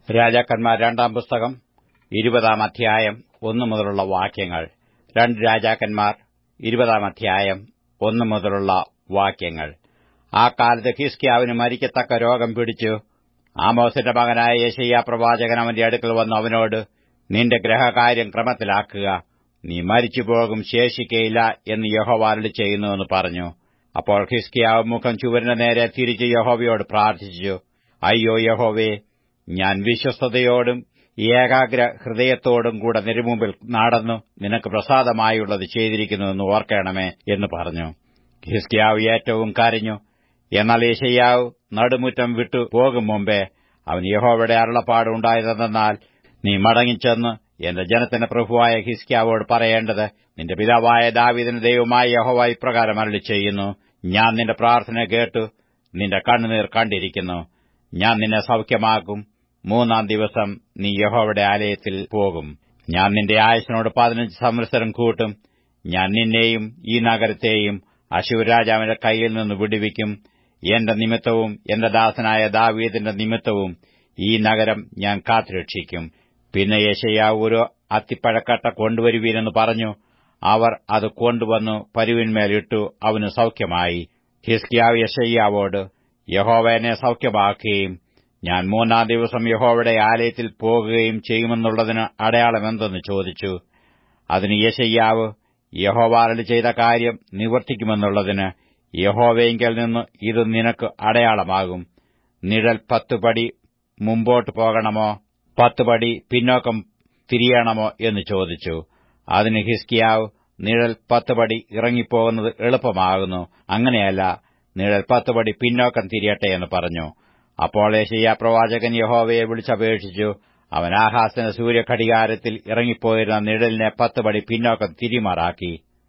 രാജാക്കന്മാർ രണ്ടാം പുസ്തകം ഇരുപതാം അധ്യായം ഒന്നു മുതലുള്ള വാക്യങ്ങൾ രണ്ട് രാജാക്കന്മാർ ഇരുപതാം അധ്യായം ഒന്നു മുതലുള്ള വാക്യങ്ങൾ ആ കാലത്ത് ഹിസ്കിയാവിന് മരിക്കത്തക്ക രോഗം പിടിച്ചു ആമോസിന്റെ മകനായ യശയ്യ പ്രവാചകൻ അവന്റെ അടുക്കൽ വന്നു അവനോട് നിന്റെ ഗ്രഹകാര്യം ക്രമത്തിലാക്കുക നീ മരിച്ചുപോകും ശേഷിക്കയില്ല എന്ന് യഹോവാരട് ചെയ്യുന്നുവെന്ന് പറഞ്ഞു അപ്പോൾ ഹിസ്കിയാവ് മുഖം ചുവരിന് നേരെ തിരിച്ച് യഹോവയോട് പ്രാർത്ഥിച്ചു അയ്യോ യഹോവേ ഞാൻ വിശ്വസ്തയോടും ഏകാഗ്ര ഹൃദയത്തോടും കൂടെ നിരുമുമ്പിൽ നടന്നു നിനക്ക് പ്രസാദമായുള്ളത് ചെയ്തിരിക്കുന്നുവെന്ന് ഓർക്കണമേ എന്ന് പറഞ്ഞു ഹിസ്കിയാവ് ഏറ്റവും കരഞ്ഞു എന്നാൽ യേശയ്യാവ് നടുമുറ്റം വിട്ടു പോകും മുമ്പേ അവൻ യഹോവയുടെ അരുളപ്പാട് ഉണ്ടായതെന്നാൽ നീ മടങ്ങിച്ചെന്ന് എന്റെ ജനത്തിന്റെ പ്രഭുവായ ഹിസ്കിയാവോട് പറയേണ്ടത് നിന്റെ പിതാവായ ദാവീദിന് ദൈവമായ യഹോവ ഇപ്രകാരം അരളി ചെയ്യുന്നു ഞാൻ നിന്റെ പ്രാർത്ഥന കേട്ടു നിന്റെ കണ്ണുനീർ കണ്ടിരിക്കുന്നു ഞാൻ നിന്നെ സൌഖ്യമാക്കും മൂന്നാം ദിവസം നീ യഹോവയുടെ ആലയത്തിൽ പോകും ഞാൻ നിന്റെ ആയുസിനോട് പതിനഞ്ച് സംവത്സരം കൂട്ടും ഞാൻ നിന്നെയും ഈ നഗരത്തെയും അശൂർ രാജാവിന്റെ കയ്യിൽ നിന്ന് വിടുവിക്കും എന്റെ നിമിത്തവും എന്റെ ദാസനായ ദാവീദിന്റെ നിമിത്തവും ഈ നഗരം ഞാൻ കാത്തുരക്ഷിക്കും പിന്നെ യശയ്യാവ് ഒരു അത്തിപ്പഴക്കട്ട കൊണ്ടുവരുവീനെന്ന് പറഞ്ഞു അവർ അത് കൊണ്ടുവന്നു പരുവിന്മേലിട്ടു അവന് സൌഖ്യമായി ഹിസ്കിയാവ് യശയ്യാവോട് യഹോവനെ സൌഖ്യമാക്കുകയും ഞാൻ മൂന്നാം ദിവസം യഹോവയുടെ ആലയത്തിൽ പോകുകയും ചെയ്യുമെന്നുള്ളതിന് അടയാളമെന്തെന്ന് ചോദിച്ചു അതിന് യശയ്യാവ് യഹോവാരല് ചെയ്ത കാര്യം നിവർത്തിക്കുമെന്നുള്ളതിന് യഹോവയെങ്കിൽ നിന്ന് ഇത് നിനക്ക് അടയാളമാകും നിഴൽ പത്തുപടി മുമ്പോട്ട് പോകണമോ പത്തുപടി പിന്നോക്കം തിരിയണമോ എന്ന് ചോദിച്ചു അതിന് ഹിസ്കിയാവ് നിഴൽ പത്തുപടി ഇറങ്ങിപ്പോകുന്നത് എളുപ്പമാകുന്നു അങ്ങനെയല്ല നിഴൽ പത്തുപടി പിന്നോക്കം തിരിയട്ടെ എന്ന് പറഞ്ഞു അപ്പോൾ ഏഷ്യ പ്രവാചകൻ യഹോവയെ വിളിച്ചപേക്ഷിച്ചു അവൻ ആഹാസിന് സൂര്യഘടികാരത്തിൽ ഇറങ്ങിപ്പോയിരുന്ന നിഴലിനെ പത്തുപടി പിന്നോക്കം തിരിമാറാക്കി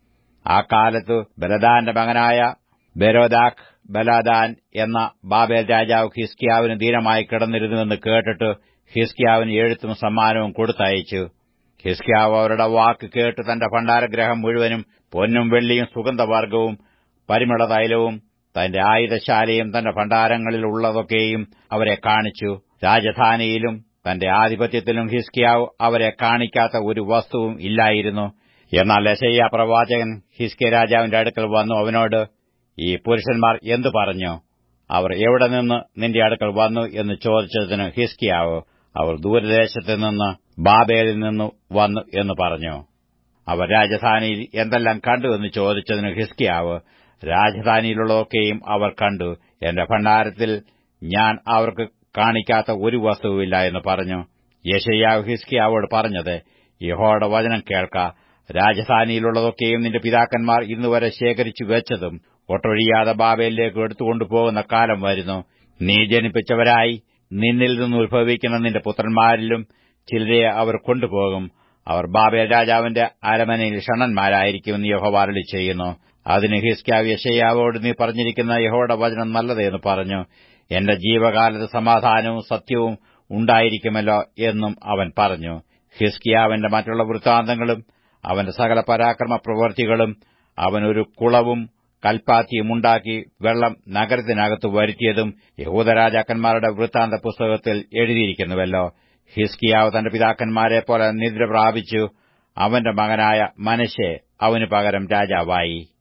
ആ കാലത്ത് ബലദാന്റെ മകനായ ബെരോദാഖ് ബലാദാൻ എന്ന ബാബേൽ രാജാവ് ഹിസ്കിയാവിന് ധീരമായി കിടന്നിരുന്നുവെന്ന് കേട്ടിട്ട് ഹിസ്കിയാവിന് എഴുത്തും സമ്മാനവും കൊടുത്തയച്ചു ഹിസ്കിയാവ് അവരുടെ വാക്ക് കേട്ട് തന്റെ ഭണ്ഡാരഗ്രഹം മുഴുവനും പൊന്നും വെള്ളിയും സുഗന്ധവർഗവും പരിമള തൈലവും തന്റെ ആയുധശാലയും തന്റെ ഭണ്ഡാരങ്ങളിൽ ഉള്ളതൊക്കെയും അവരെ കാണിച്ചു രാജധാനിയിലും തന്റെ ആധിപത്യത്തിലും ഹിസ്കിയാവ് അവരെ കാണിക്കാത്ത ഒരു വസ്തുവും ഇല്ലായിരുന്നു എന്നാൽ ലശയ്യ പ്രവാചകൻ ഹിസ്കിയ രാജാവിന്റെ അടുക്കൽ വന്നു അവനോട് ഈ പുരുഷന്മാർ എന്തു പറഞ്ഞു അവർ എവിടെ നിന്ന് നിന്റെ അടുക്കൽ വന്നു എന്ന് ചോദിച്ചതിന് ഹിസ്കിയാവ് അവർ ദൂരദേശത്ത് നിന്ന് ബാബേലിൽ നിന്ന് വന്നു എന്ന് പറഞ്ഞു അവർ രാജധാനിയിൽ എന്തെല്ലാം കണ്ടു എന്ന് ചോദിച്ചതിന് ഹിസ്കിയാവ് രാജധാനിയിലുള്ളതൊക്കെയും അവർ കണ്ടു എന്റെ ഭണ്ഡാരത്തിൽ ഞാൻ അവർക്ക് കാണിക്കാത്ത ഒരു വസ്തുവില്ല എന്ന് പറഞ്ഞു യശയ്യാവ് ഹിസ്കിയാവോട് പറഞ്ഞത് യഹോയുടെ വചനം കേൾക്ക രാജധാനിയിലുള്ളതൊക്കെയും നിന്റെ പിതാക്കന്മാർ ഇന്നുവരെ ശേഖരിച്ചു വെച്ചതും ഒട്ടൊഴിയാതെ ബാബയിലേക്ക് എടുത്തുകൊണ്ടുപോകുന്ന കാലം വരുന്നു നീ ജനിപ്പിച്ചവരായി നിന്നിൽ നിന്ന് ഉത്ഭവിക്കുന്ന നിന്റെ പുത്രന്മാരിലും ചിലരെ അവർ കൊണ്ടുപോകും അവർ ബാബേൽ രാജാവിന്റെ അരമനയിൽ ഷണന്മാരായിരിക്കുമെന്ന് യഹോവ അരളി ചെയ്യുന്നു അതിന് ഹിസ്ക്യാവ് യശയ്യാവോട് നീ പറഞ്ഞിരിക്കുന്ന യഹോയുടെ വചനം നല്ലതെന്ന് പറഞ്ഞു എന്റെ ജീവകാലത്ത് സമാധാനവും സത്യവും ഉണ്ടായിരിക്കുമല്ലോ എന്നും അവൻ പറഞ്ഞു ഹിസ്കിയാവിന്റെ മറ്റുള്ള വൃത്താന്തങ്ങളും അവന്റെ സകല പരാക്രമ പ്രവൃത്തികളും അവനൊരു കുളവും കൽപ്പാത്തിയും ഉണ്ടാക്കി വെള്ളം നഗരത്തിനകത്ത് വരുത്തിയതും യഹൂദരാജാക്കന്മാരുടെ വൃത്താന്ത പുസ്തകത്തിൽ എഴുതിയിരിക്കുന്നുവല്ലോ ഹിസ്കിയാവ് തന്റെ പിതാക്കന്മാരെ പോലെ നിദ്ര പ്രാപിച്ചു അവന്റെ മകനായ മനശെ അവനു പകരം രാജാവായി